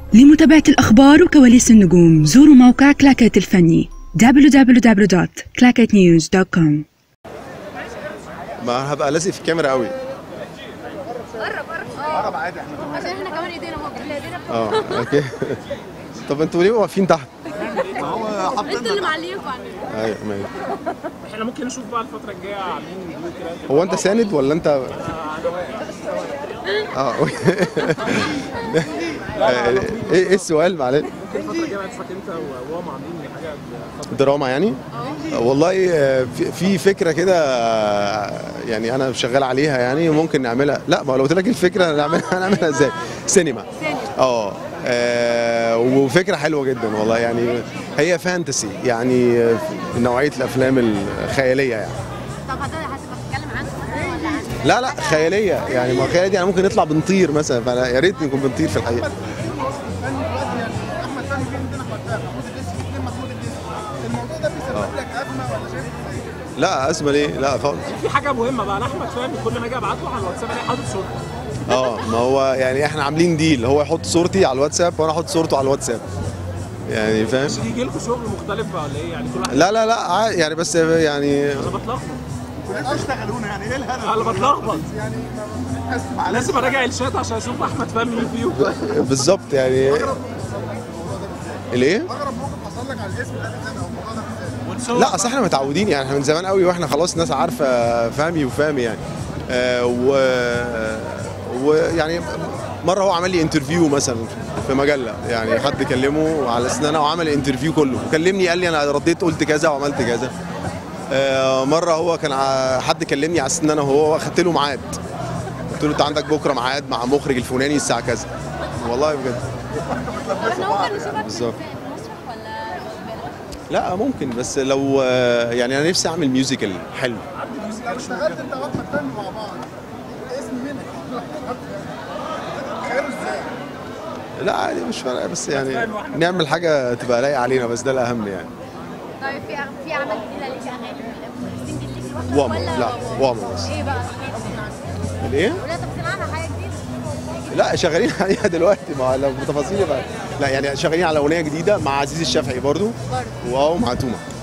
لمتابعة الأخبار وكواليس النجوم زوروا موقع كلاكيت الفني www.clacketnews.com ما هبقى لازق في الكاميرا قوي قرب قرب قرب عادي احنا عشان احنا كمان ايدينا اهو احنا ايدينا اه اوكي طب انتوا ليه واقفين تحت؟ انتوا اللي معليكوا عننا ايوه ماشي احنا ممكن نشوف بقى الفترة الجاية عاملين فيديو كده هو انت ساند ولا انت اه أوكي. ايه ايه السؤال معلش ممكن الفترة الجاية بقى تشوفك انت وماما عاملين حاجة خطر. دراما يعني والله آه، في- في فكره كده آه، يعني انا شغال عليها يعني ممكن نعملها لا ما لو قلت لك الفكره نعملها هنعملها ازاي سينما اه آه، وفكره حلوه جدا والله يعني هي فانتسي يعني آه، نوعيه الافلام الخياليه يعني طب هتبقى هتبقى بتتكلم عنه مثلا ولا عن لا لا خياليه يعني ما خياليه دي يعني ممكن نطلع بنطير مثلا فانا يا ريت نكون بنطير في الحقيقه احمد فهمي فين عندنا احمد فهمي محمود الدسي اثنين محمود الدسي الموضوع ده بيسبب لك ازمه ولا شايف ازاي؟ لا ازمه ليه لا خالص في حاجة مهمة بقى انا احمد فهمي كل ما اجي ابعت له على الواتساب الاقي حاطط صورته اه ما هو يعني احنا عاملين ديل هو يحط صورتي على الواتساب وانا احط صورته على الواتساب يعني فاهم مش يجي لكم شغل مختلف بقى ولا ايه يعني كل واحد لا لا لا عادي يعني بس يعني انا بتلخبط اشتغلونا يعني ايه الهدف؟ انا بتلخبط يعني ما- ما- لازم اراجع الشات عشان اشوف احمد فهمي مين فيهم بالظبط يعني الايه؟ اغرب موقف حصل لك على الاسم ده ازاي او الموضوع ده ازاي؟ لا اصل احنا متعودين يعني احنا من زمان قوي واحنا خلاص الناس عارفه فهمي وفهمي يعني آه و ويعني مره هو عمل لي انترفيو مثلا في مجله يعني حد كلمه على اسنانه وعمل الانترفيو كله كلمني قال لي انا رديت قلت كذا وعملت كذا آه مره هو كان ع- حد كلمني على اسنانه وهو اخدت له ميعاد قلت له انت عندك بكره ميعاد مع مخرج الفلاني الساعه كذا والله بجد احنا ممكن نشوفك بالظبط. في المسرح ولا بالك؟ لا ممكن بس لو آه، يعني انا نفسي اعمل ميوزيكال حلو لو اشتغلت انت واحمد فهمي مع بعض اسم منك تخيلوا ازاي؟ لا عادي مش فارقه بس يعني نعمل حاجه تبقى لايقه علينا بس ده الاهم يعني طيب في في عمل جديده ليك اغاني سنجل ليك لوحدك واما ولا لا واما بس ايه بقى؟ الايه؟ ولا انت بتسمعنا حاجه جديده؟ لا شغالين عليها دلوقتي ما لو بتفاصيل بقى لا يعني شغالين على اغنيه جديده مع عزيز الشافعي برضو برضه واو مع توما